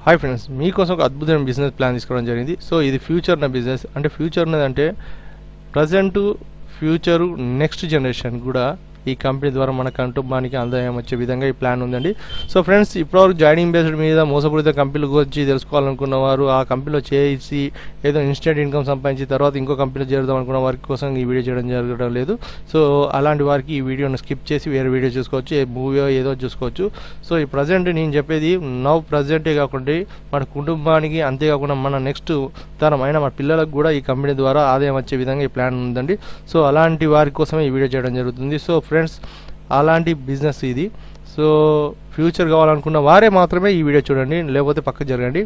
hi friends మీకోసం ఒక అద్భుతమైన బిజినెస్ ప్లాన్ తీసుకోవడం జరిగింది సో ఇది ఫ్యూచర్ నా బిజినెస్ అంటే ఫ్యూచర్ ఉన్నదంటే ప్రజెంట్ ఫ్యూచరు నెక్స్ట్ జనరేషన్ కూడా ఈ కంపెనీ ద్వారా మన కుటుంబానికి ఆదాయం వచ్చే విధంగా ఈ ప్లాన్ ఉందండి సో ఫ్రెండ్స్ ఇప్పటివరకు జాయినింగ్ బేస్డ్ మీద మోసపూరిత కంపెనీల గురించి తెలుసుకోవాలనుకున్న వారు ఆ కంపెనీలో చేసి ఏదో ఇన్స్టెంట్ ఇన్కమ్ సంపాదించి తర్వాత ఇంకో కంపెనీలో చేరుదాం అనుకున్న వారి కోసం ఈ వీడియో చేయడం జరగడం లేదు సో అలాంటి వారికి ఈ వీడియోని స్కిప్ చేసి వేరే వీడియో చూసుకోవచ్చు ఏ మూవీ ఏదో చూసుకోవచ్చు సో ఈ ప్రజెంట్ నేను చెప్పేది నవ్ ప్రజెంటే కాకుండా మన కుటుంబానికి అంతేకాకుండా మన నెక్స్ట్ తరం అయిన మన పిల్లలకు కూడా ఈ కంపెనీ ద్వారా ఆదాయం వచ్చే విధంగా ఈ ప్లాన్ ఉందండి సో అలాంటి వారి కోసమే ఈ వీడియో చేయడం జరుగుతుంది సో ఫ్రెండ్స్ అలాంటి బిజినెస్ ఇది సో ఫ్యూచర్ కావాలనుకున్న వారే మాత్రమే ఈ వీడియో చూడండి లేకపోతే పక్కకు జరగండి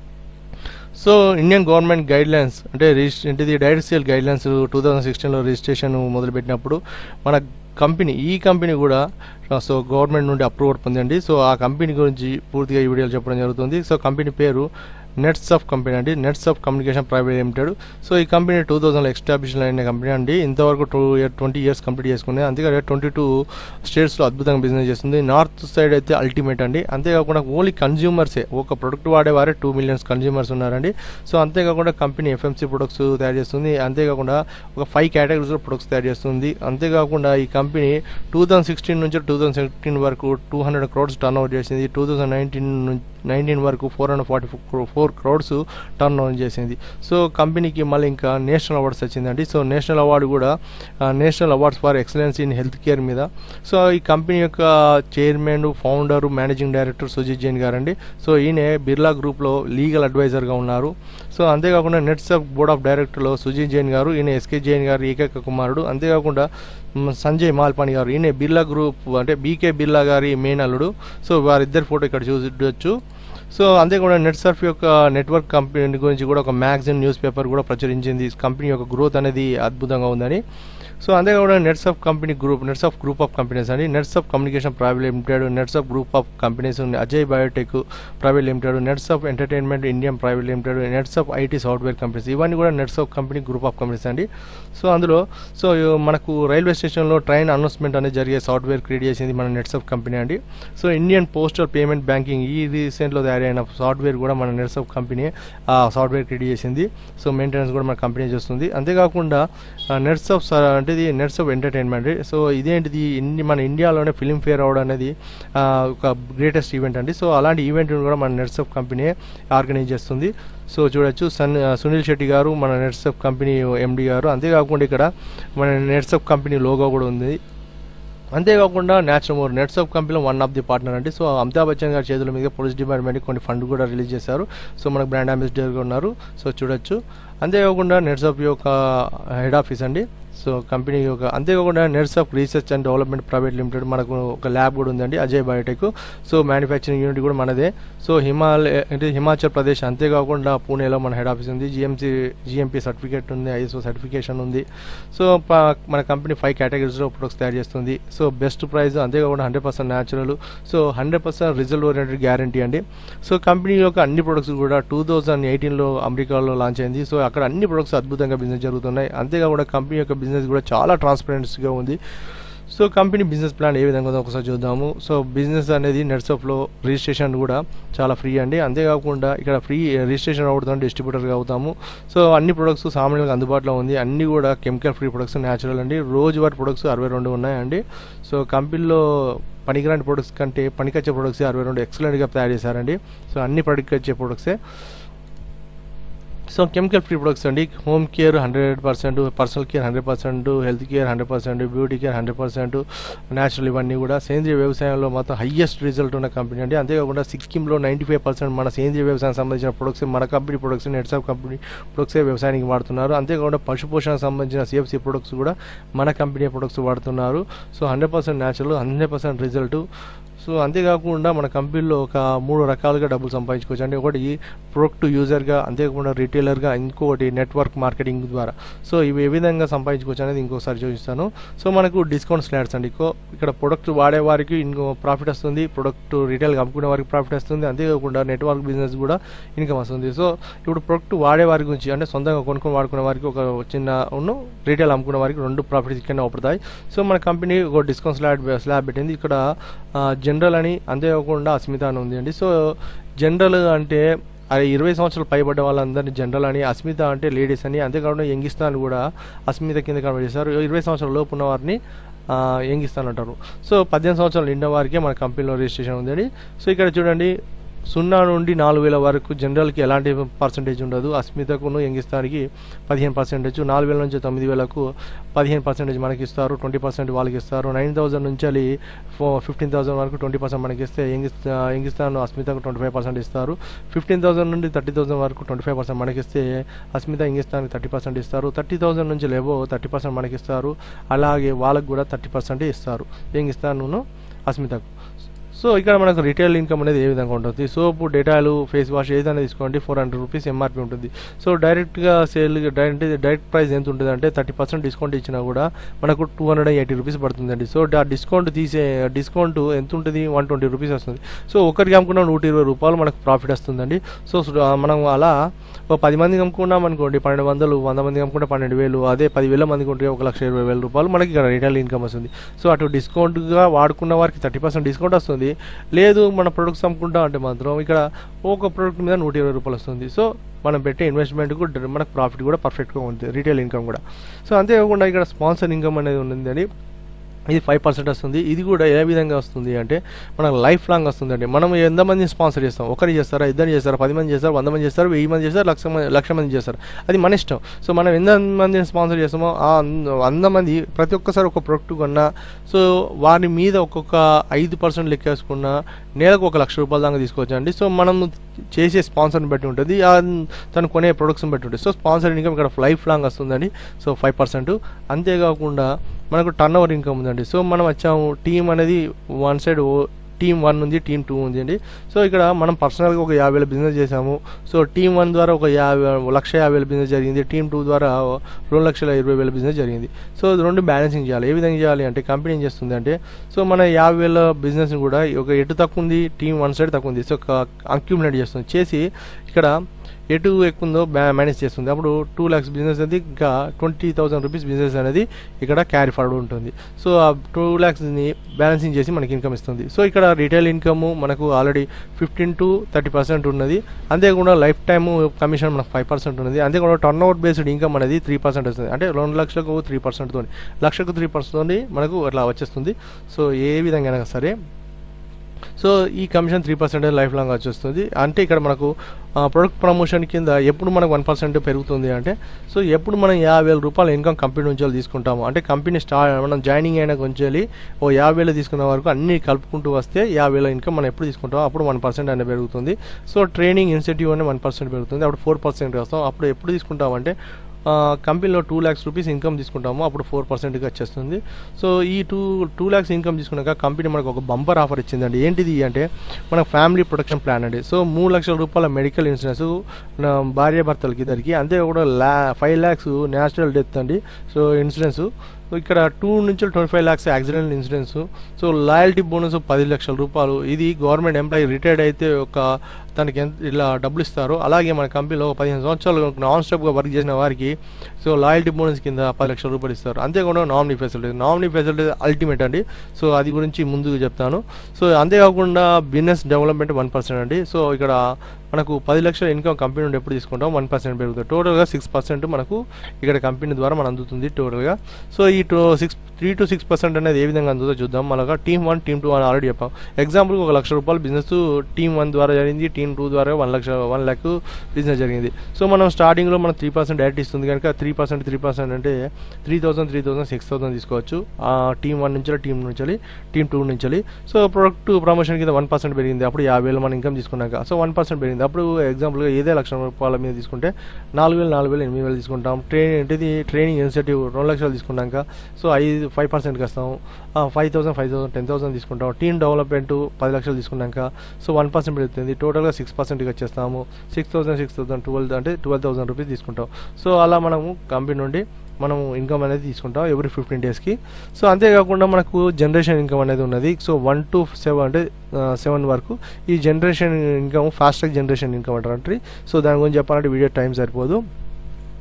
so Indian government guidelines అంటే రిజిస్టర్ ఏంటిది direct sale guidelines two thousand సిక్స్టీన్లో రిజిస్ట్రేషన్ మొదలుపెట్టినప్పుడు మన కంపెనీ ఈ కంపెనీ కూడా సో గవర్నమెంట్ నుండి అప్రూవల్ పొందండి సో ఆ కంపెనీ గురించి పూర్తిగా ఈ వీడియోలో చెప్పడం జరుగుతుంది సో కంపెనీ పేరు నెట్స్ ఆఫ్ కంపెనీ అండి Netsurf communication private limited so ఈ కంపెనీ టూ థౌజండ్లో ఎస్టాబ్లిష్ అయిన కంపెనీ అండి ఇంతవరకు two year twenty years complete చేసుకుంది అంతేకాదు ట్వంటీ టూ స్టేట్స్లో అద్భుతంగా బిజినెస్ చేస్తుంది నార్త్ సైడ్ అయితే అల్టిమేట్ అండి అంతేకాకుండా ఓన్లీ కన్జ్యూమర్సే ఒక ప్రొడక్ట్ వాడేవారే టూ మిలియన్స్ కన్జ్యూమర్స్ ఉన్నారండి సో అంతేకాకుండా కంపెనీ ఎఫ్ఎంసీ ప్రొడక్ట్స్ తయారు చేస్తుంది అంతేకాకుండా ఒక ఫైవ్ కేటగిరీస్లో ప్రొడక్ట్స్ తయారు చేస్తుంది అంతేకాకుండా ఈ కంపెనీ టూ థౌజండ్ సిక్స్టీన్ నుంచి టూ థౌజండ్ సెవెంటీన్ వరకు two hundred crores turnover చేసింది టూ థౌజండ్ నైన్టీన్ నైన్టీన్ వరకు four hundred forty four crores turnover చేసింది సో కంపెనీకి మళ్ళీ ఇంకా నేషనల్ అవార్డ్స్ వచ్చిందండి సో నేషనల్ అవార్డు కూడా national awards for excellence in health care మీద సో ఈ కంపెనీ యొక్క chairman founder managing director Sujith Jain గారండి సో ఈయన బిర్లా గ్రూప్లో లీగల్ అడ్వైజర్గా ఉన్నారు సో అంతేకాకుండా నెట్స్ ఆఫ్ బోర్డ్ ఆఫ్ డైరెక్టర్లో సుజిత్ జైన్ గారు ఈయన ఎస్కే జైన్ గారు ఏకైక కుమారుడు అంతేకాకుండా మ్, సంజయ్ మాల్పాని గారు ఈయన బిర్లా గ్రూప్ అంటే బీకే బిర్లా గారి మెయిన్ అల్లుడు సో వారిద్దరి ఫోటో ఇక్కడ చూడొచ్చు సో అంతేకాకుండా నెట్ సర్ఫ్ యొక్క నెట్వర్క్ కంపెనీ గురించి కూడా ఒక మ్యాగజైన్ న్యూస్ పేపర్ కూడా ప్రచురించింది కంపెనీ యొక్క గ్రోత్ అనేది అద్భుతంగా ఉందని సో అంతేకాకుండా nets of company group Netsurf group of companies అండి Netsurf communication private limited Netsurf group of companies ఉంది Ajay biotech private limited Netsurf entertainment Indian private limited Netsurf IT software companies ఇవన్నీ కూడా nets of company group of companies అండి so అందులో so మనకు railway స్టేషన్లో train announcement అనేది జరిగే software create చేసింది మన నెట్స్ ఆఫ్ కంపెనీ అండి so Indian postal payment banking ఈ రీసెంట్లో తయారైన సాఫ్ట్వేర్ కూడా మన నెట్స్ ఆఫ్ కంపెనీ ఆ సాఫ్ట్వేర్ క్రియేట్ చేసింది సో మెయింటెనెన్స్ కూడా మన కంపెనీ చేస్తుంది అంతేకాకుండా నెట్స్ ఆఫ్ అంటే ఇది నెట్స్ ఆఫ్ ఎంటర్టైన్మెంట్ సో ఇదేంటిది ఇన్ని మన ఇండియాలోనే ఫిలిం ఫేర్ అవడం అనేది ఆ, ఒక గ్రేటెస్ట్ ఈవెంట్ అండి సో అలాంటి ఈవెంట్ కూడా మన నెట్స్ ఆఫ్ కంపెనీ ఆర్గనైజ్ చేస్తుంది సో చూడొచ్చు సన్ సునీల్ శెట్టి గారు మన నెట్స్ ఆఫ్ కంపెనీ ఎండి గారు అంతేకాకుండా ఇక్కడ మన నెట్స్ ఆఫ్ కంపెనీ లోగో కూడా ఉంది అంతేకాకుండా నేచురల్ మోర్ నెట్స్ ఆఫ్ కంపెనీలో వన్ ఆఫ్ ది పార్ట్నర్ అండి సో అమితాబ్ బచ్చన్ గారి చేతుల మీద పోలీస్ డిపార్ట్మెంట్ కొన్ని ఫండ్ కూడా రిలీజ్ చేశారు సో మనకు బ్రాండ్ అంబాసిడర్గా ఉన్నారు సో చూడొచ్చు అంతేకాకుండా నెట్స్ ఆఫ్ యొక్క హెడ్ ఆఫీస్ అండి సో కంపెనీ యొక్క అంతేకాకుండా nets of research and development private limited మనకు ఒక ల్యాబ్ కూడా ఉందండి Ajay biotech so manufacturing unit కూడా మనదే సో హిమాలయ అంటే హిమాచల్ ప్రదేశ్ అంతేకాకుండా పూణేలో మన హెడ్ ఆఫీస్ ఉంది జిఎంసీ జిఎంపీ సర్టిఫికేట్ ఉంది ఐఎస్ఓ సర్టిఫికేషన్ ఉంది సో ప- మన కంపెనీ ఫైవ్ కేటగిరీస్లో ప్రొడక్ట్స్ తయారు చేస్తుంది సో బెస్ట్ ప్రైస్ అంతేకాకుండా hundred percent natural so hundred percent result oriented guarantee అండి సో కంపెనీ యొక్క అన్ని ప్రొడక్ట్స్ కూడా టూ థౌజండ్ ఎయిటీన్లో అమెరికాలో లాంచ్ అయింది సో అక్కడ అన్ని ప్రొడక్ట్స్ అద్భుతంగా బిజినెస్ జరుగుతున్నాయి అంతేకాకుండా కంపెనీ యొక్క బిజినెస్ కూడా చాలా ట్రాన్స్పరెన్సీగా ఉంది సో కంపెనీ బిజినెస్ ప్లాన్ ఏ విధంగా ఉందో ఒకసారి చూద్దాము సో బిజినెస్ అనేది నెట్సఫ్లో రిజిస్ట్రేషన్ కూడా చాలా ఫ్రీ అండి అంతేకాకుండా ఇక్కడ ఫ్రీ రిజిస్ట్రేషన్ అవుతాం డిస్ట్రిబ్యూటర్గా అవుతాము సో అన్ని ప్రొడక్ట్స్ సామాన్యులకు అందుబాటులో ఉంది అన్ని కూడా కెమికల్ ఫ్రీ ప్రొడక్ట్స్ న్యాచురల్ అండి రోజువారి ప్రొడక్ట్స్ అరవై రెండు ఉన్నాయండి సో కంపెనీలో పనికిరాని ప్రొడక్ట్స్ కంటే పనికొచ్చే ప్రొడక్ట్స్ అరవై రెండు ఎక్సలెంట్గా తయారు చేశారండి సో అన్ని పనికొచ్చే ప్రొడక్ట్సే సో కెమికల్ ఫ్రీ ప్రొడక్ట్స్ అండి home care hundred percent personal care hundred percent health care hundred percent beauty care hundred percent natural ఇవన్నీ కూడా సేంద్రియ వ్యవసాయంలో మొత్తం హయ్యెస్ట్ రిజల్ట్ ఉన్న కంపెనీ అండి అంతేకాకుండా సిక్కింలో నైంటీ ఫైవ్ పర్సెంట్ మన సేంద్రియ వ్యవసాయం సంబంధించిన ప్రొడక్ట్స్ మన company products nets of company ప్రొడక్ట్సే వ్యవసాయానికి వాడుతున్నారు అంతేకాకుండా పశు పోషణకు సంబంధించిన సిఎఫ్సి ప్రొడక్ట్స్ కూడా మన కంపెనీ ప్రొడక్ట్స్ వాడుతున్నారు so hundred percent natural hundred percent result so అంతేకాకుండా మన కంపెనీలో ఒక మూడు రకాలుగా డబ్బులు సంపాదించుకోవచ్చు అంటే ఒకటి ప్రొడక్ట్ యూజర్గా అంతేకాకుండా రిటైలర్గా ఇంకొకటి నెట్వర్క్ మార్కెటింగ్ ద్వారా సో ఇవి ఏ విధంగా సంపాదించుకోవచ్చు అనేది ఇంకోసారి చూపిస్తాను సో మనకు డిస్కౌంట్ స్లాట్స్ అండి ఇంకో ఇక్కడ ప్రొడక్ట్ వాడే వారికి ఇంకో ప్రాఫిట్ వస్తుంది ప్రొడక్ట్ రిటైల్గా అమ్ముకునే వారికి ప్రాఫిట్ వస్తుంది అంతేకాకుండా నెట్వర్క్ బిజినెస్ కూడా ఇన్కమ్ వస్తుంది సో ఇప్పుడు ప్రొడక్ట్ వాడే వారి గురించి అంటే సొంతంగా కొనుక్కొని వాడుకునే వారికి ఒక చిన్న ఉన్ను రీటైల్ అమ్ముకునే వారికి రెండు ప్రాఫిట్స్ ఇక్కడ అవుతాయి సో మన కంపెనీ ఒక డిస్కౌంట్ స్లాబ్ స్లాబ్ పెట్టింది ఇక్కడ జనరల్ అని అంతేకాకుండా అస్మిత అని ఉంది అండి సో జనరల్ అంటే అది ఇరవై సంవత్సరాలు పైబడ్డ వాళ్ళందరినీ జనరల్ అని అస్మిత అంటే లేడీస్ అని అంతేకాకుండా యంగిస్తాన్ కూడా అస్మిత కింద కన్వర్ట్ చేశారు ఇరవై సంవత్సరాల లోపు ఉన్న వారిని ఆ, యంగిస్తాన్ అంటారు సో పద్దెనిమిది సంవత్సరాలు నిండిన వారికే మన కంపెనీలో రిజిస్ట్రేషన్ ఉందండి సో ఇక్కడ చూడండి సున్నా నుండి నాలుగు వేల వరకు జనరల్కి ఎలాంటి పర్సంటేజ్ ఉండదు అస్మితకును యంగిస్తానికి పదిహేను పర్సెంటేజ్ నాలుగు వేల నుంచి తొమ్మిది వేలకు పదిహేను పర్సెంటేజ్ మనకి ఇస్తారు ట్వంటీ పర్సెంట్ వాళ్ళకి ఇస్తారు నైన్ థౌసండ్ నుంచి వెళ్ళి ఫో ఫిఫ్టీన్ థౌసండ్ వరకు ట్వంటీ పర్సెంట్ మనకి ఇస్తే యంగిస్తా యంగిస్తాన్ అస్మితకు ట్వంటీ ఫైవ్ పర్సెంట్ ఇస్తారు ఫిఫ్టీన్ థౌసండ్ నుండి థర్టీ థౌసండ్ వరకు ట్వంటీ ఫైవ్ పర్సెంట్ మనకి ఇస్తే అస్మిత యంగిస్తాన్కి థర్టీ పర్సెంట్ ఇస్తారు థర్టీ థౌసండ్ నుంచి లేవో థర్టీ పర్సెంట్ మనకి ఇస్తారు అలాగే వాళ్ళకు కూడా థర్టీ పర్సెంట్ ఇస్తారు యంగిస్తాను అస్మితకు సో ఇక్కడ మనకు రిటైల్ ఇన్కమ్ అనేది ఏ విధంగా ఉంటుంది సోప్ డేటాలు ఫేస్ వాష్ ఏదైనా తీసుకోండి ఫోర్ హండ్రెడ్ రూపీస్ ఎంఆర్పి ఉంటుంది సో డైరెక్ట్గా సేల్ డైరెక్ట్ డైరెక్ట్ ప్రైస్ ఎంత ఉంటుంది అంటే థర్టీ పర్సెంట్ డిస్కౌంట్ ఇచ్చినా కూడా మనకు two hundred and eighty rupees పడుతుందండి సో ఆ డిస్కౌంట్ తీసే డిస్కౌంట్ ఎంత ఉంటుంది వన్ ట్వంటీ రూపీస్ వస్తుంది సో ఒకరికి అమ్ముకున్న నూట ఇరవై రూపాయలు మనకు ప్రాఫిట్ వస్తుందండి సో ఆ, మనం అలా ఒక పది మందికి అమ్ముకున్నాం అనుకోండి పన్నెండు వందలు వంద మందికి అమ్ముకుంటే పన్నెండు వేలు అదే పదివేల మందికి ఉంటే ఒక లక్ష ఇరవై వేల రూపాయలు మనకి ఇక్కడ రిటైల్ ఇన్కమ్ వస్తుంది సో అటు డిస్కౌంట్గా వాడుకున్న వారికి థర్టీ పర్సెంట్ డిస్కౌంట్ వస్తుంది లేదు మన ప్రొడక్ట్స్ అమ్ముకుంటా అంటే మాత్రం ఇక్కడ ఒక ప్రోడక్ట్ మీద నూట ఇరవై రూపాయలు వస్తుంది సో మనం పెట్టే ఇన్వెస్ట్మెంట్కు మనకు ప్రాఫిట్ కూడా పర్ఫెక్ట్గా ఉంటుంది రిటైల్ ఇన్కమ్ కూడా సో అంతేకాకుండా ఇక్కడ స్పాన్సర్ ఇన్కమ్ అనేది ఉందండి ఇది ఫైవ్ పర్సెంట్ వస్తుంది ఇది కూడా ఏ విధంగా వస్తుంది అంటే మనకు లైఫ్ లాంగ్ వస్తుందండి మనం ఎంతమంది స్పాన్సర్ చేస్తాం ఒకరు చేస్తారా ఇద్దరు చేస్తారా పది మంది చేస్తారు వంద మంది చేస్తారు వెయ్యి మంది చేస్తారు లక్ష మంది లక్ష మంది చేస్తారు అది మన ఇష్టం సో మనం ఎంత మందిని స్పాన్సర్ చేస్తామో ఆ అంద- వంద మంది ప్రతి ఒక్కసారి ఒక ప్రొడక్ట్ కొన్నా సో వారి మీద ఒక్కొక్క ఐదు పర్సెంట్ లెక్కేసుకున్న నెలకు ఒక లక్ష రూపాయల దాకా తీసుకోవచ్చు అండి సో మనం చేసే స్పాన్సర్ని బట్టి ఉంటుంది ఆ తను కొనే ప్రొడక్ట్స్ని బట్టి ఉంటుంది సో స్పాన్సర్ ఇన్కమ్ ఇక్కడ లైఫ్ లాంగ్ వస్తుందండి సో ఫైవ్ పర్సెంట్ అంతేకాకుండా మనకు టర్న్ ఓవర్ ఇన్కమ్ ఉందండి సో మనం వచ్చాము టీం అనేది వన్ సైడ్ టీం వన్ ఉంది టీం టూ ఉంది అండి సో ఇక్కడ మనం పర్సనల్గా ఒక యాభై వేల బిజినెస్ చేసాము సో టీం వన్ ద్వారా ఒక యాభై లక్ష యాభై వేల బిజినెస్ జరిగింది టీం టూ ద్వారా రెండు లక్షల ఇరవై వేల బిజినెస్ జరిగింది సో ఇది రెండు బ్యాలెన్సింగ్ చేయాలి ఏ విధంగా చేయాలి అంటే కంపెనీ ఏం చేస్తుంది అంటే సో మన యాభై వేల బిజినెస్ని కూడా ఒక ఎటు తక్కువ ఉంది టీం వన్ సైడ్ తక్కువ ఉంది సో అక్యూమిలేట్ చేస్తుంది చేసి ఇక్కడ ఎటు ఎక్కువ ఉందో మేనేజ్ చేస్తుంది అప్పుడు టూ ల్యాక్స్ బిజినెస్ అనేది ఇంకా ట్వంటీ థౌసండ్ రూపీస్ బిజినెస్ అనేది ఇక్కడ క్యారీ ఫార్వర్డ్ ఉంటుంది సో ఆ టూ ల్యాక్స్ని బ్యాలెన్సింగ్ చేసి మనకి ఇన్కమ్ ఇస్తుంది సో ఇక్కడ రిటైల్ ఇన్కమ్ మనకు already fifteen to thirty percent ఉన్నది అంతేకాకుండా లైఫ్ టైమ్ కమిషన్ మనకు ఫైవ్ పర్సెంట్ ఉన్నది అంతేకాకుండా టర్న్ అవుట్ బేస్డ్ ఇన్కమ్ అనేది త్రీ పర్సెంట్ వస్తుంది అంటే రెండు లక్షలకు త్రీ పర్సెంట్తో లక్షకు త్రీ పర్సెంట్ మనకు అట్లా వచ్చేస్తుంది సో ఏ విధంగా అయినా సరే సో ఈ commission three percent life long వచ్చేస్తుంది అంటే ఇక్కడ మనకు ప్రొడక్ట్ ప్రమోషన్ కింద ఎప్పుడు మనకు వన్ పర్సెంట్ పెరుగుతుంది అంటే సో ఎప్పుడు మనం యాభై వేల రూపాయల ఇన్కమ్ కంపెనీ నుంచి తీసుకుంటాము అంటే కంపెనీ స్టార్ట్ మనం జాయినింగ్ అయిన కొంచెం ఓ యాభై వేలు తీసుకున్న వరకు అన్ని కలుపుకుంటూ వస్తే యాభై వేల ఇన్కమ్ మనం ఎప్పుడు తీసుకుంటామో అప్పుడు వన్ పర్సెంట్ అనేది పెరుగుతుంది సో ట్రైనింగ్ ఇన్సెంటివ్ అనేది వన్ పర్సెంట్ పెరుగుతుంది అప్పుడు ఫోర్ పర్సెంట్ వస్తాం అప్పుడు ఎప్పుడు తీసుకుంటామంటే కంపెనీలో టూ ల్యాక్స్ రూపీస్ ఇన్కమ్ తీసుకుంటాము అప్పుడు ఫోర్ పర్సెంట్గా వచ్చేస్తుంది సో ఈ టూ టూ ల్యాక్స్ ఇన్కమ్ తీసుకున్నాక కంపెనీ మనకు ఒక బంపర్ ఆఫర్ ఇచ్చిందండి ఏంటిది అంటే మన ఫ్యామిలీ ప్రొటెక్షన్ ప్లాన్ అండి సో మూడు లక్షల రూపాయల మెడికల్ ఇన్సూరెన్స్ భార్య భర్తలకి ఇద్దరికి అంతే కూడా ల్యా ఫైవ్ ల్యాక్స్ న్యాచురల్ డెత్ అండి సో ఇన్సూరెన్స్ సో ఇక్కడ టూ నుంచి twenty five lakhs accident insurance so loyalty bonus పది లక్షల రూపాయలు ఇది గవర్నమెంట్ ఎంప్లాయీ రిటైర్డ్ అయితే ఒక తనకి ఎంత ఇలా డబ్బులు ఇస్తారు అలాగే మన కంపెనీలో ఒక పదిహేను సంవత్సరాలు నాన్ స్టాప్గా వర్క్ చేసిన వారికి సో లాయల్టీ బోనస్ కింద పది లక్షల రూపాయలు ఇస్తారు అంతేకాకుండా nominee facility nominee facility ultimate అండి సో అది గురించి ముందుకు చెప్తాను సో అంతేకాకుండా బిజినెస్ డెవలప్మెంట్ వన్ పర్సెంట్ అండి సో ఇక్కడ మనకు పది లక్షల ఇన్కమ్ కంపెనీ నుండి ఎప్పుడు తీసుకుంటాం వన్ పర్సెంట్ పెరుగుతుంది టోటల్గా సిక్స్ పర్సెంట్ మనకు ఇక్కడ కంపెనీ ద్వారా మనం అందుతుంది టోటల్గా సో ఈ two six three to six percent అనేది ఏ విధంగా అందుతుందో చూద్దాం మనగా టీమ్ వన్ టీమ్ టూ అని ఆల్రెడీ చెప్పాం ఎగ్జాంపుల్కి ఒక లక్ష రూపాయలు బిజినెస్ టీమ్ వన్ ద్వారా జరిగింది టీమ్ టూ ద్వారా one lakh one lakh business జరిగింది సో మనం స్టార్టింగ్లో మనం త్రీ పర్సెంట్ డైరెక్ట్ ఇస్తుంది కనుక త్రీ పర్సెంట్ త్రీ పర్సెంట్ అంటే three thousand three thousand six thousand తీసుకోవచ్చు టీమ్ వన్ నుంచి టీమ్ నుంచి టీమ్ టూ నుంచి సో ప్రొడక్ట్ ప్రమోషన్ కింద వన్ పర్సెంట్ పెరిగింది అప్పుడు యాభై వేలు మనం ఇన్కమ్ తీసుకున్నాక సో వన్ పర్సెంట్ పెరిగింది అప్పుడు ఎగ్జాంపుల్గా ఏదే లక్ష రూపాయల మీద తీసుకుంటే నాలుగు వేలు నాలుగు వేలు ఎనిమిది వేలు తీసుకుంటాం ట్రైన్ ఏంటిది ట్రైనింగ్ ఇన్సెంటివ్ రెండు లక్షలు తీసుకున్నాక సో ఐదు ఫైవ్ పర్సెంట్కి వస్తాం five thousand five thousand ten thousand తీసుకుంటాం టీమ్ డెవలప్మెంట్ పది లక్షలు తీసుకున్నాక సో వన్ పర్సెంట్ పెరుగుతుంది టోటల్గా సిక్స్ పర్సెంట్కి వచ్చేస్తాము six thousand six thousand twelve అంటే ట్వెల్వ్ థౌసండ్ రూపీస్ తీసుకుంటాం సో అలా మనము కంపెనీ నుండి మనం ఇన్కమ్ అనేది తీసుకుంటాం ఎవ్రీ ఫిఫ్టీన్ డేస్కి సో అంతేకాకుండా మనకు జనరేషన్ ఇన్కమ్ అనేది ఉన్నది సో వన్ టు సెవెన్ అంటే సెవెన్ వరకు ఈ generation income fast track generation income అంటారు సో దాని గురించి చెప్పాలంటే వీడియో టైం సరిపోదు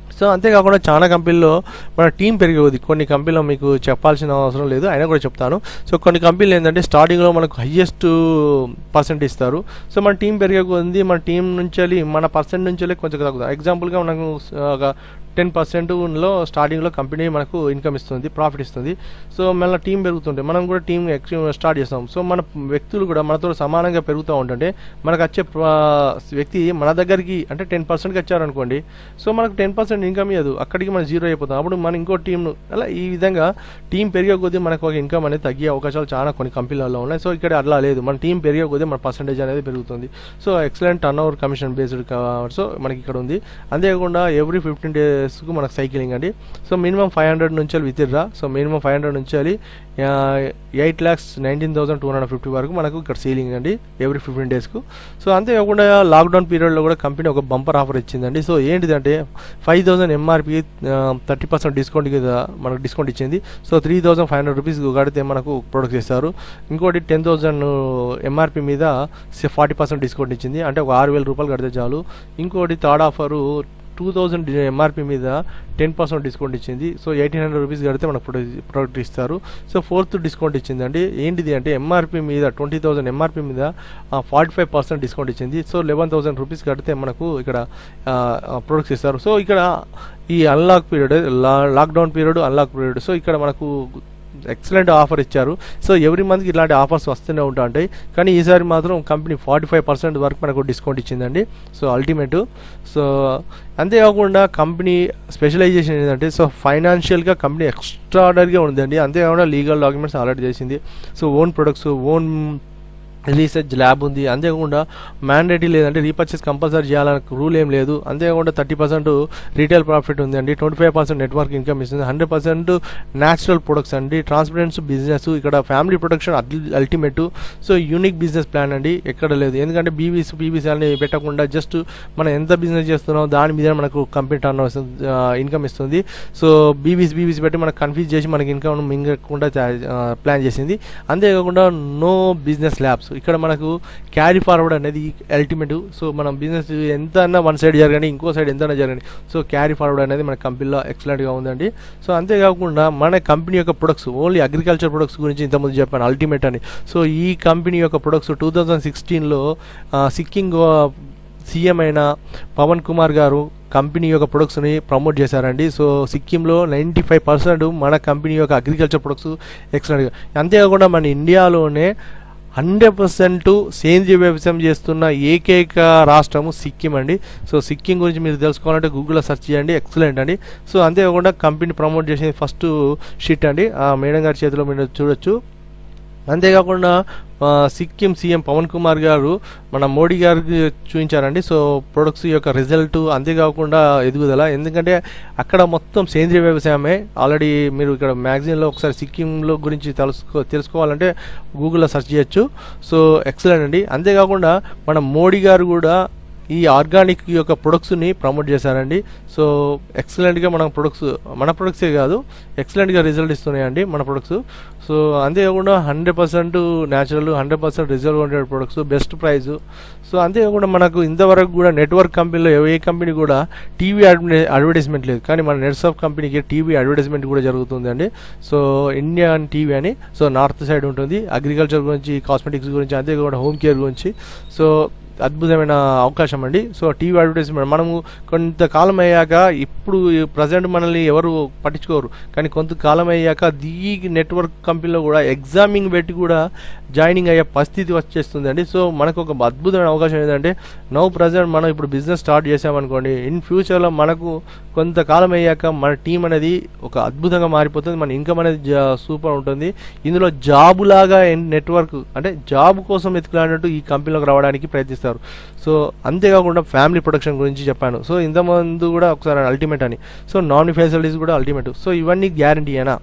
సో అంతేకాకుండా చాలా కంపెనీల్లో మన టీం పెరిగేది కొన్ని కంపెనీలో మీకు చెప్పాల్సిన అవసరం లేదు అయినా కూడా చెప్తాను సో కొన్ని కంపెనీలు ఏంటంటే స్టార్టింగ్లో మనకు హయ్యెస్ట్ పర్సెంట్ ఇస్తారు సో మన టీం పెరిగే కొద్ది మన టీం నుంచి మన పర్సెంట్ నుంచి కొంచెం తగ్గుతుంది ఎగ్జాంపుల్గా మనకు ఒక టెన్ పర్సెంట్లో స్టార్టింగ్లో కంపెనీ మనకు ఇన్కమ్ ఇస్తుంది ప్రాఫిట్ ఇస్తుంది సో మళ్ళీ టీం పెరుగుతుంటే మనం కూడా టీం స్టార్ట్ చేస్తాం సో మన వ్యక్తులు కూడా మనతో సమానంగా పెరుగుతూ ఉంటుంటే మనకు వచ్చే ప్ర- వ్యక్తి మన దగ్గరికి అంటే టెన్ పర్సెంట్కి వచ్చారనుకోండి సో మనకు టెన్ పర్సెంట్ ఇన్కమ్ ఇవ్వదు అక్కడికి మనం జీరో అయిపోతాం అప్పుడు మనం ఇంకో టీంను అలా ఈ విధంగా టీం పెరిగే కొద్దీ మనకు ఒక ఇన్కమ్ అనేది తగ్గే అవకాశాలు చాలా కొన్ని కంపెనీలలో ఉన్నాయి సో ఇక్కడ అట్లా లేదు మన టీం పెరిగే కొద్దీ మన పర్సంటేజ్ అనేది పెరుగుతుంది so excellent turn over commission based so మనకి ఇక్కడ ఉంది అంతేకాకుండా ఎవ్రీ ఫిఫ్టీన్ డేస్కు మనకు సైక్లింగ్ అండి సో మినిమం ఫైవ్ హండ్రెడ్ నుంచి withdraw so minimum five hundred నుంచి eight lakhs nineteen thousand two hundred fifty వరకు మనకు ఇక్కడ సీలింగ్ అండి ఎవ్రీ ఫిఫ్టీన్ డేస్కు సో అంతేకాకుండా లాక్డౌన్ పీరియడ్లో కూడా కంపెనీ ఒక బంపర్ ఆఫర్ ఇచ్చిందండి సో ఏంటిదంటే five thousand MRP thirty percent discount కింద మనకు డిస్కౌంట్ ఇచ్చింది so three thousand five hundred rupees కడితే మనకు ప్రొడక్ట్స్ ఇస్తారు ఇంకోటి టెన్ థౌసండ్ ఎంఆర్పి మీద ఫార్టీ పర్సెంట్ డిస్కౌంట్ ఇచ్చింది అంటే ఒక ఆరు వేల రూపాయలు కడితే చాలు ఇంకోటి third offer two thousand MRP మీద టెన్ పర్సెంట్ డిస్కౌంట్ ఇచ్చింది సో ఎయిటీన్ హండ్రెడ్ రూపీస్ కడితే మనకు ప్రొడక్ట్ ప్రోడక్ట్ ఇస్తారు సో ఫోర్త్ డిస్కౌంట్ ఇచ్చిందండి ఏంటిది అంటే ఎంఆర్పి మీద ట్వంటీ థౌసండ్ ఎంఆర్పి మీద ఫార్టీ ఫైవ్ పర్సెంట్ డిస్కౌంట్ ఇచ్చింది సో లెవెన్ థౌసండ్ రూపీస్ కడితే మనకు ఇక్కడ ప్రొడక్ట్స్ ఇస్తారు సో ఇక్కడ ఈ unlock period lockdown period unlock period so ఇక్కడ మనకు ఎక్సలెంట్ ఆఫర్ ఇచ్చారు సో ఎవ్రీ మంత్కి ఇలాంటి ఆఫర్స్ వస్తూనే ఉంటా ఉంటాయి కానీ ఈసారి మాత్రం కంపెనీ ఫార్టీ ఫైవ్ పర్సెంట్ వరకు మనకు డిస్కౌంట్ ఇచ్చిందండి సో అల్టిమేట్ సో అంతేకాకుండా కంపెనీ స్పెషలైజేషన్ ఏంటంటే సో ఫైనాన్షియల్గా కంపెనీ ఎక్స్ట్రాడనరీగా ఉందండి అంతేకాకుండా లీగల్ డాక్యుమెంట్స్ ఆల్రెడీ చేసింది so own products own research lab ఉంది అంతేకాకుండా మ్యాండేటరీ లేదంటే రీపర్చేస్ కంపల్సరీ చేయాలని రూల్ ఏం లేదు అంతేకాకుండా థర్టీ పర్సెంట్ రీటైల్ ప్రాఫిట్ ఉంది అండి twenty five percent network income ఇస్తుంది హండ్రెడ్ పర్సెంట్ న్యాచురల్ ప్రొడక్ట్స్ అండి ట్రాన్స్పరెన్స్ బిజినెస్ ఇక్కడ family production ultimate so unique business plan అండి ఎక్కడ లేదు ఎందుకంటే బీవీస్ పీవీసీ అని పెట్టకుండా జస్ట్ మనం ఎంత బిజినెస్ చేస్తున్నాం దాని మీద మనకు కంపెనీ టర్న్ ఇన్కమ్ ఇస్తుంది సో బీవీస్ బీవీస్ పెట్టి మనకు కన్ఫ్యూజ్ చేసి మనకి ఇన్కమ్ మింగకుండా ప్లాన్ చేసింది అంతేకాకుండా నో బిజినెస్ ల్యాబ్స్ ఇక్కడ మనకు క్యారీ ఫార్వర్డ్ అనేది అల్టిమేట్ సో మనం బిజినెస్ ఎంత అన్నా వన్ సైడ్ జరగండి ఇంకో సైడ్ ఎంత జరగండి సో క్యారీ ఫార్వర్డ్ అనేది మన కంపెనీలో ఎక్సలెంట్గా ఉందండి సో అంతేకాకుండా మన కంపెనీ యొక్క ప్రొడక్ట్స్ ఓన్లీ అగ్రికల్చర్ ప్రొడక్ట్స్ గురించి ఇంతకుముందు చెప్పాను అల్టిమేట్ అని సో ఈ కంపెనీ యొక్క ప్రొడక్ట్స్ టూ థౌజండ్ సిక్స్టీన్లో సిక్కిం సీఎం అయిన పవన్ కుమార్ గారు కంపెనీ యొక్క ప్రొడక్ట్స్ని ప్రమోట్ చేశారండి సో సిక్కింలో నైంటీ ఫైవ్ పర్సెంట్ మన కంపెనీ యొక్క అగ్రికల్చర్ ప్రొడక్ట్స్ ఎక్సలెంట్గా అంతేకాకుండా మన ఇండియాలోనే హండ్రెడ్ పర్సెంట్ సేంద్రీయ వ్యవసాయం చేస్తున్న ఏకైక రాష్ట్రము సిక్కిం అండి సో సిక్కిం గురించి మీరు తెలుసుకోవాలంటే గూగుల్లో సెర్చ్ చేయండి ఎక్సలెంట్ అండి సో అంతేకాకుండా కంపెనీ ప్రమోట్ చేసిన ఫస్ట్ షీట్ అండి ఆ మేడం గారి చేతిలో మీరు చూడొచ్చు అంతేకాకుండా ఆ, సిక్కిం సీఎం పవన్ కుమార్ గారు మన మోడీ గారికి చూపించారండి సో ప్రొడక్ట్స్ యొక్క రిజల్ట్ అంతేకాకుండా ఎదుగుదల ఎందుకంటే అక్కడ మొత్తం సేంద్రీయ వ్యవసాయమే ఆల్రెడీ మీరు ఇక్కడ మ్యాగజైన్లో ఒకసారి సిక్కింలో గురించి తెలుసుకో తెలుసుకోవాలంటే గూగుల్లో సెర్చ్ చేయొచ్చు సో ఎక్సలెంట్ అండి అంతేకాకుండా మన మోడీ గారు కూడా ఈ ఆర్గానిక్ యొక్క ప్రొడక్ట్స్ని ప్రమోట్ చేశారండి సో ఎక్సలెంట్గా మన ప్రొడక్ట్స్ మన ప్రొడక్ట్సే కాదు ఎక్సలెంట్గా రిజల్ట్ ఇస్తున్నాయండి మన ప్రొడక్ట్స్ సో అంతేకాకుండా hundred percent natural hundred percent result ఉండే ప్రొడక్ట్స్ బెస్ట్ ప్రైస్ సో అంతేకాకుండా మనకు ఇంతవరకు కూడా నెట్వర్క్ కంపెనీలో ఏ కంపెనీ కూడా టీవీ అడ్వర్టైజ్మెంట్ లేదు కానీ మన నెట్సాఫ్ కంపెనీకి టీవీ అడ్వర్టైజ్మెంట్ కూడా జరుగుతుంది అండి సో ఇండియన్ టీవీ అని సో నార్త్ సైడ్ ఉంటుంది అగ్రికల్చర్ గురించి కాస్మెటిక్స్ గురించి అంతేకాకుండా హోమ్ కేర్ గురించి సో అద్భుతమైన అవకాశం అండి సో టీవీ అడ్వర్టైజ్మెంట్ మనము కొంతకాలం అయ్యాక ఇప్పుడు ప్రజెంట్ మనల్ని ఎవరు పట్టించుకోరు కానీ కొంతకాలం అయ్యాక దీ నెట్వర్క్ కంపెనీలో కూడా ఎగ్జామింగ్ పెట్టి కూడా జాయినింగ్ అయ్యే పరిస్థితి వచ్చేస్తుంది అండి సో మనకు ఒక అద్భుతమైన అవకాశం ఏంటంటే నౌ ప్రజెంట్ మనం ఇప్పుడు బిజినెస్ స్టార్ట్ చేసామనుకోండి ఇన్ ఫ్యూచర్లో మనకు కొంతకాలం అయ్యాక మన టీం అనేది ఒక అద్భుతంగా మారిపోతుంది మన ఇన్కమ్ అనేది సూపర్ ఉంటుంది ఇందులో జాబ్ లాగా నెట్వర్క్ అంటే జాబ్ కోసం ఎత్తుకులాడినట్టు ఈ కంపెనీలోకి రావడానికి ప్రయత్నిస్తారు సో అంతేకాకుండా ఫ్యామిలీ ప్రొటెక్షన్ గురించి చెప్పాను సో ఇంతకుముందు కూడా ఒకసారి అల్టిమేట్ అని సో నాన్ ఫెసిలిటీస్ కూడా అల్టిమేట్ సో ఇవన్నీ గ్యారంటీ అయినా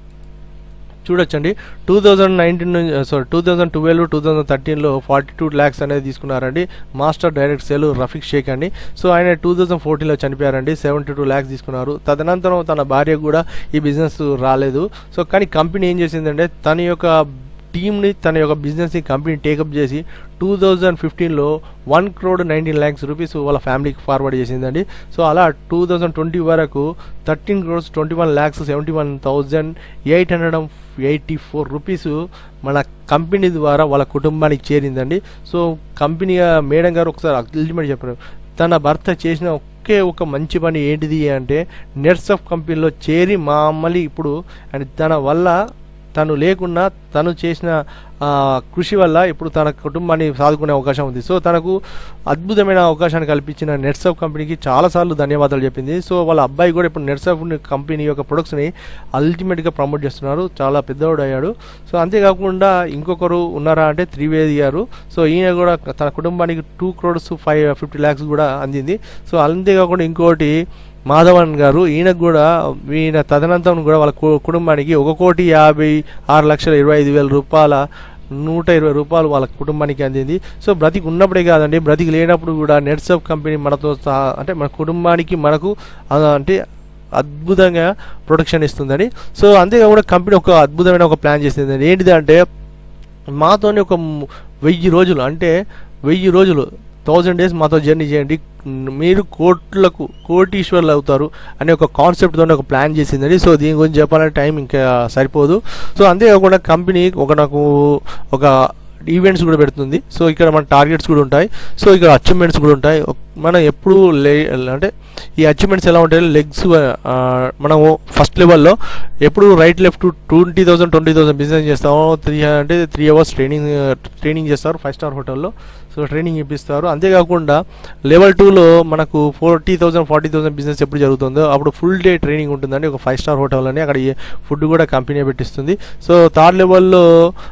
చూడొచ్చండి two thousand nineteen sorry two thousand twelve two thousand థర్టీన్లో ఫార్టీ టూ ల్యాక్స్ అనేది తీసుకున్నారండి master direct sale Rafiq Sheikh అండి సో ఆయన టూ థౌజండ్ ఫోర్టీన్లో చనిపోయారండి సెవెంటీ టూ ల్యాక్స్ తీసుకున్నారు తదనంతరం తన భార్య కూడా ఈ బిజినెస్ రాలేదు సో కానీ కంపెనీ ఏం చేసిందంటే తన యొక్క టీమ్ని తన యొక్క బిజినెస్ని కంపెనీ టేకప్ చేసి టూ థౌజండ్ ఫిఫ్టీన్లో one crore nineteen lakhs rupees వాళ్ళ ఫ్యామిలీకి ఫార్వర్డ్ చేసిందండి సో అలా టూ థౌజండ్ ట్వంటీ వరకు thirteen crores twenty one lakhs seventy one thousand eight hundred and eighty four rupees మన కంపెనీ ద్వారా వాళ్ళ కుటుంబానికి చేరిందండి సో కంపెనీ మేడం గారు ఒకసారి అల్టిమేట్ చెప్పారు తన భర్త చేసిన ఒకే ఒక మంచి పని ఏంటిది అంటే నెట్స్ ఆఫ్ కంపెనీలో చేరి మమ్మల్ని ఇప్పుడు అండ్ తన వల్ల తను లేకున్నా తను చేసిన ఆ, కృషి వల్ల ఇప్పుడు తన కుటుంబాన్ని సాదుకునే అవకాశం ఉంది సో తనకు అద్భుతమైన అవకాశాన్ని కల్పించిన నెట్స్ ఆఫ్ కంపెనీకి చాలాసార్లు ధన్యవాదాలు చెప్పింది సో వాళ్ళ అబ్బాయి కూడా ఇప్పుడు నెట్స్ ఆఫ్ కంపెనీ యొక్క ప్రొడక్ట్స్ని అల్టిమేట్గా ప్రమోట్ చేస్తున్నారు చాలా పెద్దవాడు అయ్యాడు సో అంతేకాకుండా ఇంకొకరు ఉన్నారా అంటే త్రివేది గారు సో ఈయన కూడా తన కుటుంబానికి two crores five fifty lakhs కూడా అందింది సో అంతేకాకుండా ఇంకోటి మాధవన్ గారు ఈయనకు కూడా ఈయన తదనంతరం కూడా వాళ్ళ కు- కుటుంబానికి ఒక కోటి యాభై ఆరు లక్షల ఇరవై ఐదు వేల రూపాయల నూట ఇరవై రూపాయలు వాళ్ళ కుటుంబానికి అందింది సో బ్రతికి ఉన్నప్పుడే కాదండి బ్రతికి లేనప్పుడు కూడా నెట్స్ ఆఫ్ కంపెనీ మనతో సహా అంటే మన కుటుంబానికి మనకు ఆ, అంటే అద్భుతంగా ప్రొటెక్షన్ ఇస్తుందని సో అంతేకాకుండా కంపెనీ ఒక అద్భుతమైన ఒక ప్లాన్ చేసింది ఏంటిది అంటే మాతోని ఒక మ్- వెయ్యి రోజులు అంటే వెయ్యి రోజులు థౌజండ్ డేస్ మాతో జర్నీ చేయండి మీరు కోట్లకు కోటీశ్వర్లు అవుతారు అనే ఒక కాన్సెప్ట్తో ఒక ప్లాన్ చేసిందండి సో దీని గురించి చెప్పాలంటే టైం ఇంకా సరిపోదు సో అంతేకాకుండా కంపెనీ ఒక నాకు ఒక ఈవెంట్స్ కూడా పెడుతుంది సో ఇక్కడ మన టార్గెట్స్ కూడా ఉంటాయి సో ఇక్కడ అచీవ్మెంట్స్ కూడా ఉంటాయి ఒక్- మనం ఎప్పుడు లే అంటే ఈ అచీవ్మెంట్స్ ఎలా ఉంటాయి లెగ్స్ మనము ఫస్ట్ లెవెల్లో ఎప్పుడు right left twenty thousand twenty thousand business చేస్తాము త్రీ అంటే త్రీ అవర్స్ ట్రైనింగ్ ట్రైనింగ్ చేస్తారు ఫైవ్ స్టార్ హోటల్లో సో ట్రైనింగ్ ఇప్పిస్తారు అంతేకాకుండా లెవెల్ టూలో మనకు forty thousand forty thousand business ఎప్పుడు జరుగుతుందో అప్పుడు ఫుల్ డే ట్రైనింగ్ ఉంటుందండి ఒక ఫైవ్ స్టార్ హోటల్ అని అక్కడ ఫుడ్ కూడా కంపెనీ పెట్టిస్తుంది సో థర్డ్ లెవెల్లో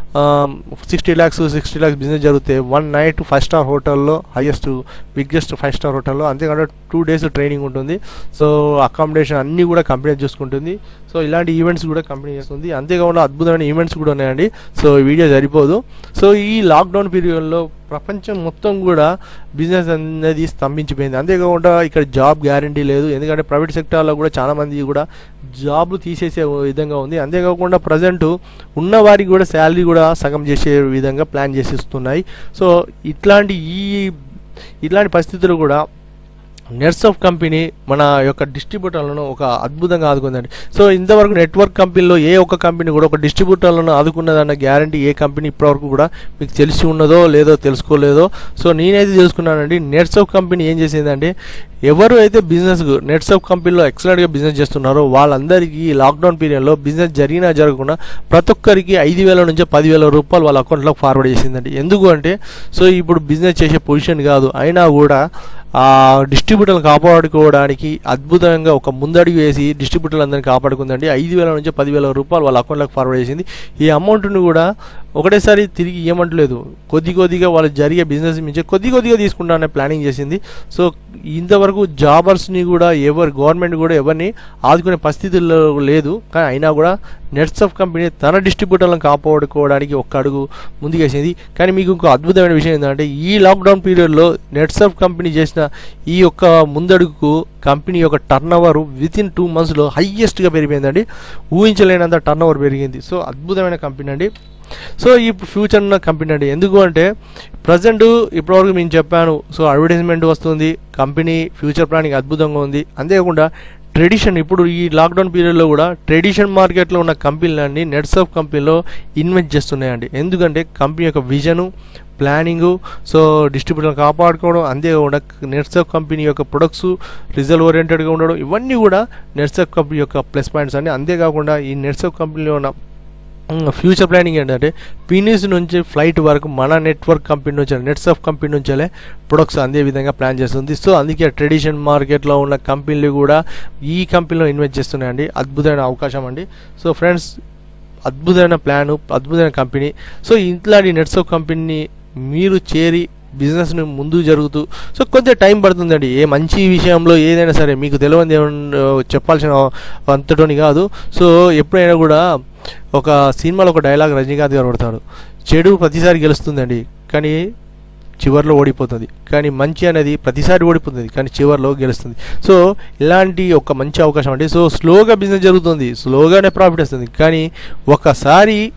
sixty lakhs sixty lakhs business జరిగితే వన్ నైట్ ఫైవ్ స్టార్ హోటల్లో హైయెస్ట్ బిగ్గెస్ట్ ఫైవ్ స్టార్ హోటల్లో అంతేకాకుండా టూ డేస్ ట్రైనింగ్ ఉంటుంది సో అకామిడేషన్ అన్నీ కూడా కంపెనీ చూసుకుంటుంది సో ఇలాంటి ఈవెంట్స్ కూడా కంపెనీ చేస్తుంది అంతేకాకుండా అద్భుతమైన ఈవెంట్స్ కూడా ఉన్నాయండి సో ఈ వీడియో సరిపోదు సో ఈ లాక్డౌన్ పీరియడ్లో ప్రపంచం మొత్తం కూడా బిజినెస్ అనేది స్తంభించిపోయింది అంతేకాకుండా ఇక్కడ జాబ్ గ్యారంటీ లేదు ఎందుకంటే ప్రైవేట్ సెక్టార్లో కూడా చాలా మంది కూడా జాబ్లు తీసేసే విధంగా ఉంది అంతేకాకుండా ప్రజెంట్ ఉన్న వారికి కూడా శాలరీ కూడా సగం చేసే విధంగా ప్లాన్ చేసిస్తున్నాయి సో ఇట్లాంటి ఈ ఇట్లాంటి పరిస్థితులు కూడా నెట్స్ ఆఫ్ కంపెనీ మన యొక్క డిస్ట్రిబ్యూటర్లను ఒక అద్భుతంగా ఆదుకుందండి సో ఇంతవరకు నెట్వర్క్ కంపెనీలో ఏ ఒక్క కంపెనీ కూడా ఒక డిస్ట్రిబ్యూటర్లను ఆదుకున్నదన్న గ్యారంటీ ఏ కంపెనీ ఇప్పటివరకు కూడా మీకు తెలిసి ఉన్నదో లేదో తెలుసుకోలేదో సో నేనైతే తెలుసుకున్నానండి నెట్స్ ఆఫ్ కంపెనీ ఏం చేసిందంటే ఎవరు అయితే బిజినెస్ నెట్స్ ఆఫ్ కంపెనీలో ఎక్సలెంట్గా బిజినెస్ చేస్తున్నారో వాళ్ళందరికీ ఈ లాక్డౌన్ పీరియడ్లో బిజినెస్ జరిగినా జరగకుండా ప్రతి ఒక్కరికి ఐదు వేల నుంచి పదివేల రూపాయలు వాళ్ళ అకౌంట్లోకి ఫార్వర్డ్ చేసిందండి ఎందుకు అంటే సో ఇప్పుడు బిజినెస్ చేసే పొజిషన్ కాదు అయినా కూడా ఆ డిస్ట్రిబ్యూటర్లు కాపాడుకోవడానికి అద్భుతంగా ఒక ముందడుగు వేసి డిస్ట్రిబ్యూటర్లు అందరినీ కాపాడుకుందండి ఐదు వేల నుంచి పదివేల రూపాయలు వాళ్ళ అకౌంట్లోకి ఫార్వర్డ్ చేసింది ఈ అమౌంట్ను కూడా ఒకటేసారి తిరిగి ఇవ్వమంటలేదు కొద్ది కొద్దిగా వాళ్ళు జరిగే బిజినెస్ నుంచి కొద్ది కొద్దిగా తీసుకుంటానని ప్లానింగ్ చేసింది సో ఇంతవరకు జాబర్స్ని కూడా ఎవరు గవర్నమెంట్ కూడా ఎవరిని ఆదుకునే పరిస్థితుల్లో లేదు కానీ అయినా కూడా నెట్స్ ఆఫ్ కంపెనీ తన డిస్ట్రిబ్యూటర్లను కాపాడుకోవడానికి ఒక్క అడుగు ముందుకేసింది కానీ మీకు ఇంకో అద్భుతమైన విషయం ఏంటంటే ఈ లాక్డౌన్ పీరియడ్లో నెట్స్ ఆఫ్ కంపెనీ చేసిన ఈ యొక్క ముందడుగుకు కంపెనీ యొక్క turn over with in two మంత్స్లో హయ్యెస్ట్గా పెరిగిపోయిందండి ఊహించలేనంత టర్న్ ఓవర్ పెరిగింది సో అద్భుతమైన కంపెనీ అండి సో ఈ ఫ్యూచర్ ఉన్న కంపెనీ అండి ఎందుకు అంటే ప్రజెంట్ ఇప్పటివరకు నేను చెప్పాను సో అడ్వర్టైజ్మెంట్ వస్తుంది కంపెనీ ఫ్యూచర్ ప్లానింగ్ అద్భుతంగా ఉంది అంతేకాకుండా ట్రెడిషన్ ఇప్పుడు ఈ లాక్డౌన్ పీరియడ్లో కూడా ట్రెడిషన్ మార్కెట్లో ఉన్న కంపెనీలన్నీ నెట్స్ ఆఫ్ కంపెనీలో ఇన్వెస్ట్ చేస్తున్నాయండి ఎందుకంటే కంపెనీ యొక్క విజను ప్లానింగు సో డిస్ట్రిబ్యూటర్ కాపాడుకోవడం అంతేకాకుండా నెట్స్ ఆఫ్ కంపెనీ యొక్క ప్రొడక్ట్స్ రిజల్ట్ ఓరియంటెడ్గా ఉండడం ఇవన్నీ కూడా నెట్స్ ఆఫ్ కంపెనీ యొక్క ప్లస్ పాయింట్స్ అండి అంతేకాకుండా ఈ నెట్స్ ఆఫ్ కంపెనీలో ఉన్న ఫ్యూచర్ ప్లానింగ్ ఏంటంటే పీనీస్ నుంచి ఫ్లైట్ వరకు మన నెట్వర్క్ కంపెనీ నుంచి నెట్స్ ఆఫ్ కంపెనీ నుంచే ప్రొడక్ట్స్ అందే విధంగా ప్లాన్ చేస్తుంది సో అందుకే ట్రెడిషన్ మార్కెట్లో ఉన్న కంపెనీలు కూడా ఈ కంపెనీలో ఇన్వెస్ట్ చేస్తున్నాయండి అద్భుతమైన అవకాశం అండి సో ఫ్రెండ్స్ అద్భుతమైన ప్లాను అద్భుతమైన కంపెనీ సో ఇట్లాంటి నెట్స్ ఆఫ్ కంపెనీని మీరు చేరి బిజినెస్ని ముందు జరుగుతూ సో కొంచెం టైం పడుతుందండి ఏ మంచి విషయంలో ఏదైనా సరే మీకు తెలియని ఏమన్నా చెప్పాల్సిన అంతటోని కాదు సో ఎప్పుడైనా కూడా ఒక సినిమాలో ఒక డైలాగ్ రజనీకాంత్ గారు కొడతాడు చెడు ప్రతిసారి గెలుస్తుందండి కానీ చివరిలో ఓడిపోతుంది కానీ మంచి అనేది ప్రతిసారి ఓడిపోతుంది కానీ చివరిలో గెలుస్తుంది సో ఇలాంటి ఒక మంచి అవకాశం అండి సో స్లోగా బిజినెస్ జరుగుతుంది స్లోగానే ప్రాఫిట్ వస్తుంది కానీ ఒకసారి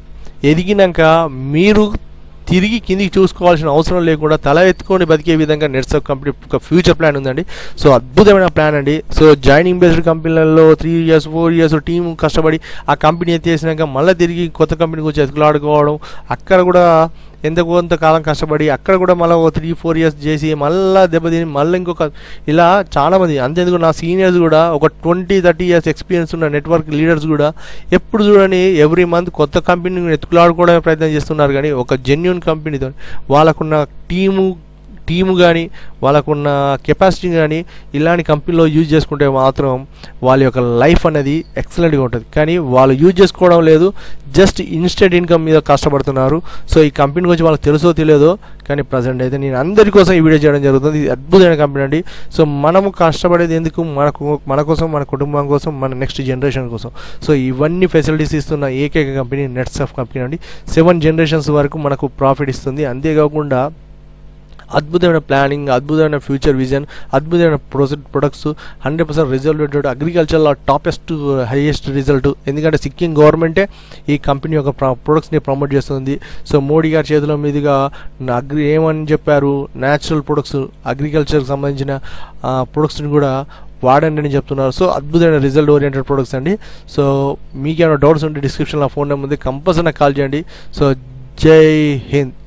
ఎదిగినాక మీరు తిరిగి కిందికి చూసుకోవాల్సిన అవసరం లేకుండా తల ఎత్తుకొని బతికే విధంగా నెట్సప్ కంపెనీ ఒక ఫ్యూచర్ ప్లాన్ ఉందండి సో అద్భుతమైన ప్లాన్ అండి సో జాయినింగ్ బేస్డ్ కంపెనీలలో three years four years team కష్టపడి ఆ కంపెనీ ఎత్తేసినాక మళ్ళీ తిరిగి కొత్త కంపెనీకి వచ్చి ఎతుకులాడుకోవడం అక్కడ కూడా ఎంత కొంతకాలం కష్టపడి అక్కడ కూడా మళ్ళీ ఒక త్రీ ఫోర్ ఇయర్స్ చేసి మళ్ళీ దెబ్బతిని మళ్ళీ ఇంకొక ఇలా చాలామంది అంతేందుకు నా సీనియర్స్ కూడా ఒక ట్వంటీ థర్టీ ఇయర్స్ ఎక్స్పీరియన్స్ ఉన్న నెట్వర్క్ లీడర్స్ కూడా ఎప్పుడు చూడని ఎవ్రీ మంత్ కొత్త కంపెనీని ఎత్తుకులాడుకోవడమే ప్రయత్నం చేస్తున్నారు కానీ ఒక జెన్యున్ కంపెనీతో వాళ్ళకున్న టీము టీము కానీ వాళ్ళకున్న కెపాసిటీ కానీ ఇలాంటి కంపెనీలో యూజ్ చేసుకుంటే మాత్రం వాళ్ళ యొక్క లైఫ్ అనేది ఎక్సలెంట్గా ఉంటుంది కానీ వాళ్ళు యూజ్ చేసుకోవడం లేదు జస్ట్ ఇన్స్టెంట్ ఇన్కమ్ మీద కష్టపడుతున్నారు సో ఈ కంపెనీ గురించి వాళ్ళకి తెలుసో తెలియదో కానీ ప్రజెంట్ అయితే నేను అందరి కోసం ఈ వీడియో చేయడం జరుగుతుంది ఇది అద్భుతమైన కంపెనీ అండి సో మనము కష్టపడేది ఎందుకు మనకు మన కోసం మన కుటుంబం కోసం మన నెక్స్ట్ జనరేషన్ కోసం సో ఇవన్నీ ఫెసిలిటీస్ ఇస్తున్న ఏకైక కంపెనీ నెట్సఫ్ కంపెనీ అండి సెవెన్ జనరేషన్స్ వరకు మనకు ప్రాఫిట్ ఇస్తుంది అంతేకాకుండా అద్భుతమైన ప్లానింగ్ అద్భుతమైన ఫ్యూచర్ విజన్ అద్భుతమైన ప్రొసెట్ ప్రొడక్ట్స్ హండ్రెడ్ పర్సెంట్ రిజల్ట్ అగ్రికల్చర్లో టాపెస్ట్ హైయెస్ట్ రిజల్ట్ ఎందుకంటే సిక్కిం గవర్నమెంటే ఈ కంపెనీ యొక్క ప్రొడక్ట్స్ని ప్రమోట్ చేస్తుంది సో మోడీ గారి చేతుల మీదుగా అగ్రి ఏమని చెప్పారు న్యాచురల్ ప్రొడక్ట్స్ అగ్రికల్చర్కి సంబంధించిన ప్రొడక్ట్స్ని కూడా వాడండి అని చెప్తున్నారు సో అద్భుతమైన రిజల్ట్ ఓరియంటెడ్ ప్రొడక్ట్స్ అండి సో మీకు ఏమైనా డౌట్స్ ఉంటే డిస్క్రిప్షన్లో ఫోన్ నెంబర్ ఉంది కంపల్సరీ నాకు కాల్ చేయండి సో జై హింద్